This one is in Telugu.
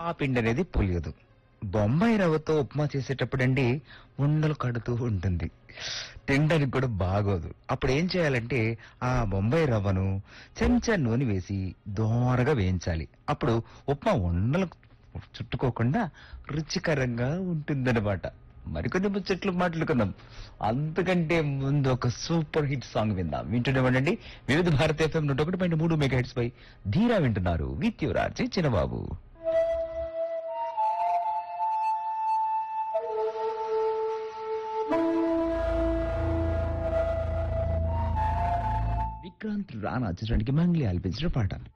ఆ పిండి అనేది పులియదు బొంబాయి రవ్వతో ఉప్మా చేసేటప్పుడండి ఉండలు కడుతూ ఉంటుంది తినడానికి కూడా బాగోదు అప్పుడు ఏం చేయాలంటే ఆ బొంబాయి రవ్వను చెంచా నూనె వేసి దోరగా వేయించాలి అప్పుడు ఉప్మా ఉండలు చుట్టుకోకుండా రుచికరంగా ఉంటుందన్నమాట మరికొన్ని ముచ్చట్లు మాట్లాడుకుందాం అంతకంటే ముందు ఒక సూపర్ హిట్ సాంగ్ విందాం వింటూనే ఉండండి వివిధ భారత ఎఫ్ఎం నూట ఒకటి పాయింట్ మూడు మెగా హిట్స్ పై ధీరా వింటున్నారు విత్యురాజే చిన్నబాబు విక్రాంత్ రానా చిత్రానికి మంగ్లీ ఆల్పించిన పాట